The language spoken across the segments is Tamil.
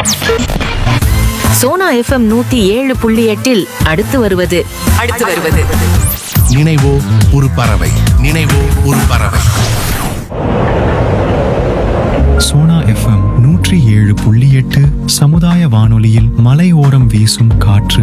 சோனா எஃப்எம் நூத்தி ஏழு புள்ளி எட்டில் அடுத்து வருவது அடுத்து வருவது நினைவோ ஒரு பறவை நினைவோ ஒரு பறவை சோனா எஃப்எம் நூற்றி ஏழு புள்ளி எட்டு சமுதாய வானொலியில் மலையோரம் வீசும் காற்று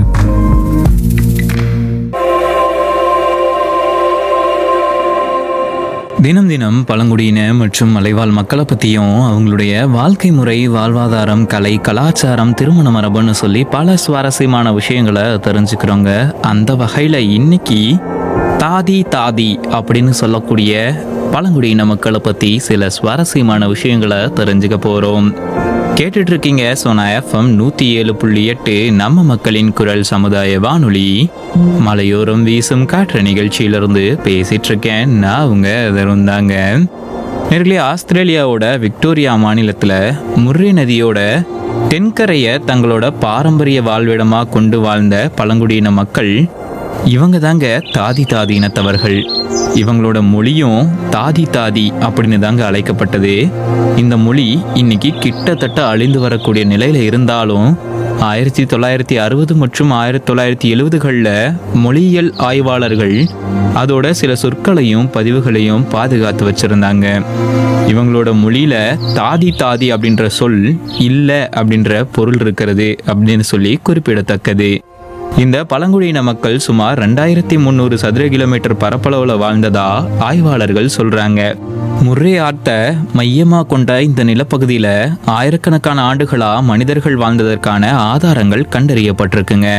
தினம் தினம் பழங்குடியின மற்றும் மலைவாழ் மக்களை பற்றியும் அவங்களுடைய வாழ்க்கை முறை வாழ்வாதாரம் கலை கலாச்சாரம் திருமண மரபுன்னு சொல்லி பல சுவாரஸ்யமான விஷயங்களை தெரிஞ்சுக்கிறோங்க அந்த வகையில் இன்னைக்கு தாதி தாதி அப்படின்னு சொல்லக்கூடிய பழங்குடியின மக்களை பற்றி சில சுவாரஸ்யமான விஷயங்களை தெரிஞ்சுக்க போகிறோம் கேட்டுட்டு இருக்கீங்க சோனா எஃப்எம் நூற்றி ஏழு புள்ளி எட்டு நம்ம மக்களின் குரல் சமுதாய வானொலி மலையோரம் வீசும் காற்று நிகழ்ச்சியிலிருந்து பேசிட்டு இருக்கேன் நான் உங்க இருந்தாங்க நேர்களே ஆஸ்திரேலியாவோட விக்டோரியா மாநிலத்தில் முர்ரே நதியோட தென்கரையை தங்களோட பாரம்பரிய வாழ்விடமாக கொண்டு வாழ்ந்த பழங்குடியின மக்கள் இவங்க தாங்க தாதி தாதி இனத்தவர்கள் இவங்களோட மொழியும் தாதி தாதி அப்படின்னு தாங்க அழைக்கப்பட்டது இந்த மொழி இன்னைக்கு கிட்டத்தட்ட அழிந்து வரக்கூடிய நிலையில இருந்தாலும் ஆயிரத்தி தொள்ளாயிரத்தி அறுபது மற்றும் ஆயிரத்தி தொள்ளாயிரத்தி எழுபதுகளில் மொழியியல் ஆய்வாளர்கள் அதோட சில சொற்களையும் பதிவுகளையும் பாதுகாத்து வச்சிருந்தாங்க இவங்களோட மொழியில தாதி தாதி அப்படின்ற சொல் இல்லை அப்படின்ற பொருள் இருக்கிறது அப்படின்னு சொல்லி குறிப்பிடத்தக்கது இந்த பழங்குடியின மக்கள் சுமார் ரெண்டாயிரத்தி முந்நூறு சதுர கிலோமீட்டர் பரப்பளவுல வாழ்ந்ததா ஆய்வாளர்கள் சொல்றாங்க முர்ரே ஆட்டை மையமா கொண்ட இந்த நிலப்பகுதியில ஆயிரக்கணக்கான ஆண்டுகளா மனிதர்கள் வாழ்ந்ததற்கான ஆதாரங்கள் கண்டறியப்பட்டிருக்குங்க